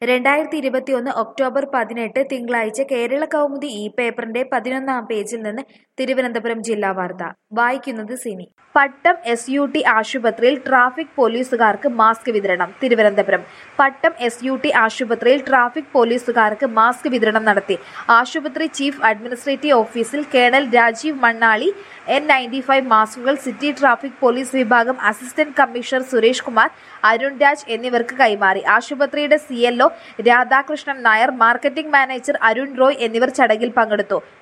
രണ്ടായിരത്തി ഇരുപത്തിയൊന്ന് ഒക്ടോബർ പതിനെട്ട് തിങ്കളാഴ്ച കേരള കൗമുദി ഈ പേപ്പറിന്റെ പതിനൊന്നാം പേജിൽ നിന്ന് തിരുവനന്തപുരം ജില്ലാ വാർത്ത വായിക്കുന്നത് Cini Pattom S U T ആശുപത്രിയിൽ ട്രാഫിക് പോലീസുകാർക്ക് മാസ്ക് വിതരണം Thiruvananthapuram Pattom S U T ആശുപത്രിയിൽ ട്രാഫിക് പോലീസുകാർക്ക് മാസ്ക് വിതരണം നടത്തി ആശുപത്രി ചീഫ് അഡ്മിനിസ്ട്രേറ്റീവ് ഓഫീസിൽ colonel Rajeev Mannali N ninety five മാസ്കുകൾ സിറ്റി ട്രാഫിക് പോലീസ് വിഭാഗം അസിസ്റ്റന്റ് കമ്മീഷണർ സുരേഷ് കുമാർ അരുൺ രാജ് എന്നിവർക്ക് കൈമാറി ആശുപത്രിയുടെ C Radhakrishnan Nair marketing manager Arun Roy എന്നിവർ ചടങ്ങിൽ പങ്കെടുത്തു